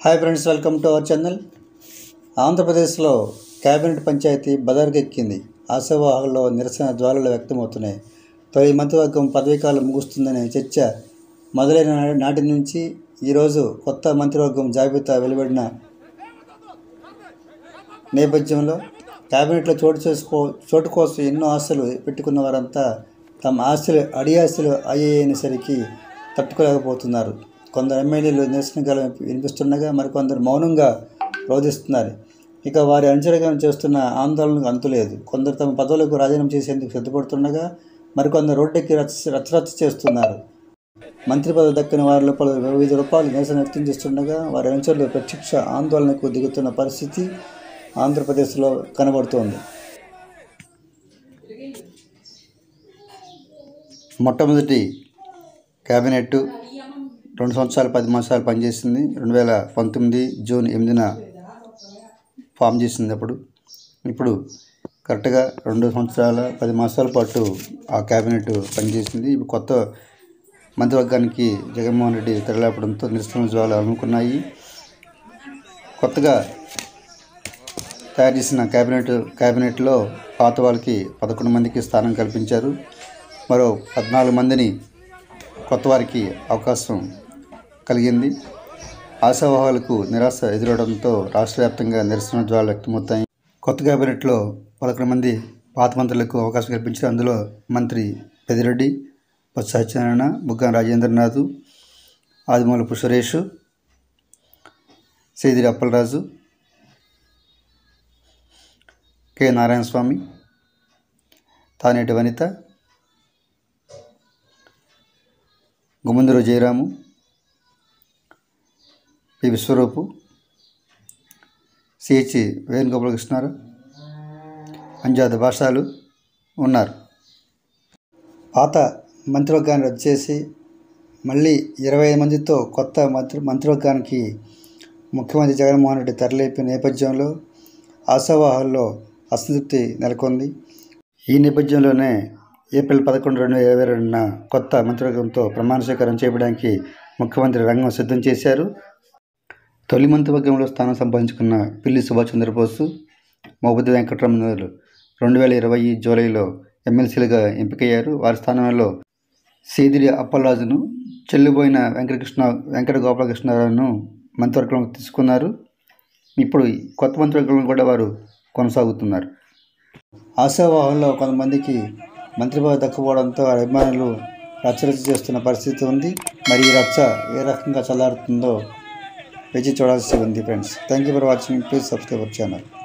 hi friends welcome to our channel ఆంధ్రప్రదేశ్లో cabinet పంచాయతీ బదర్గెక్కింది ఆశావాహుల్లో నిరసన జ్వాలలు వ్యక్తమవుతున్నాయి తొలి మంత్రివర్గం పదవీకాలం ముగుస్తుందనే చర్చ మొదలైన నా- నాటి నుంచి ఈరోజు కొత్త మంత్రివర్గం జాబితా వెలువడిన నేపథ్యంలో కేబినెట్లో చోటు చేసుకో చోటు కోసం ఎన్నో ఆశలు పెట్టుకున్న వారంతా తమ ఆశలు అడి ఆశలు అయ్యేసరికి తట్టుకోలేకపోతున్నారు కొందరు ఎమ్మెల్యేలు నిరసన గలం వినిపిస్తుండగా మరికొందరు మౌనంగా రోధిస్తున్నారు ఇక వారి అనుచరగం చేస్తున్న ఆందోళనకు అంతులేదు కొందరు తమ పదవులకు రాజీనామా చేసేందుకు సిద్ధపడుతుండగా మరికొందరు రోడ్డెక్కి రచ్చ రచ్చరచ్చ చేస్తున్నారు మంత్రి పదవి దక్కిన వారిలో పలు వివిధ రూపాయలు నిరసన వ్యక్తం చేస్తుండగా వారి అనుచరులు ప్రత్యక్ష ఆందోళనకు దిగుతున్న పరిస్థితి ఆంధ్రప్రదేశ్లో కనబడుతోంది మొట్టమొదటి కేబినెట్ రెండు సంవత్సరాలు పది మాసాలు పనిచేసింది రెండు వేల పంతొమ్మిది జూన్ ఎనిమిదిన ఫామ్ చేసింది అప్పుడు ఇప్పుడు కరెక్ట్గా రెండు సంవత్సరాల పది మాసాల పాటు ఆ కేబినెట్ పనిచేసింది ఇప్పుడు కొత్త మంత్రివర్గానికి జగన్మోహన్ రెడ్డి తెరలేపడంతో నిరసన జ్వాలు అనుకున్నాయి కొత్తగా తయారు చేసిన కేబినెట్ కేబినెట్లో పాత వాళ్ళకి పదకొండు మందికి స్థానం కల్పించారు మరో పద్నాలుగు మందిని కొత్త వారికి అవకాశం కలిగింది ఆశావాహాలకు నిరాశ ఎదురవడంతో రాష్ట్ర వ్యాప్తంగా నిరసన జ్వాలు వ్యక్తమవుతాయి కొత్త కేబినెట్లో పదకొండు మంది పాత మంత్రులకు అవకాశం కల్పించారు అందులో మంత్రి పెదిరెడ్డి బొత్స సత్యనారాయణ బుగ్గన రాజేంద్రనాథ్ ఆదిమూలపు సురేష్ సేదిరి అప్పలరాజు కె నారాయణస్వామి తానేటి వనిత గుమందరు జయరాము పి విశ్వరూపు సిహెచ్ వేణుగోపాలకృష్ణారావు అంజాద భాషాలు ఉన్నారు పాత మంత్రివర్గాన్ని రద్దు చేసి మళ్ళీ ఇరవై ఐదు మందితో కొత్త మంత్రి మంత్రివర్గానికి ముఖ్యమంత్రి జగన్మోహన్ రెడ్డి తరలిపిన నేపథ్యంలో ఆశావాహుల్లో అసంతృప్తి నెలకొంది ఈ నేపథ్యంలోనే ఏప్రిల్ పదకొండు రెండు వేల ఇరవై రెండున కొత్త మంత్రివర్గంతో ప్రమాణ స్వీకారం చేయడానికి ముఖ్యమంత్రి రంగం సిద్ధం చేశారు తొలి మంత్రివర్గంలో స్థానం సంపాదించుకున్న పిల్లి సుభాష్ చంద్రబోసు మోబుద్ది వెంకటరమణులు రెండు వేల ఇరవై జూలైలో ఎమ్మెల్సీలుగా ఎంపికయ్యారు వారి స్థానంలో సీదిరి అప్పలరాజును చెల్లిపోయిన వెంకటకృష్ణ వెంకట గోపాలకృష్ణారావును మంత్రివర్గంలోకి తీసుకున్నారు ఇప్పుడు ఈ కొత్త మంత్రివర్గంలో కూడా వారు కొనసాగుతున్నారు ఆశావాహంలో కొంతమందికి మంత్రి పదవి దక్కపోవడంతో వారి అభిమానులు రచ్చరచ్చ చేస్తున్న పరిస్థితి ఉంది మరి ఈ రచ్చ ఏ రకంగా చల్లారుతుందో వేచి చూడాల్సి ఉంది friends thank you for watching please subscribe our channel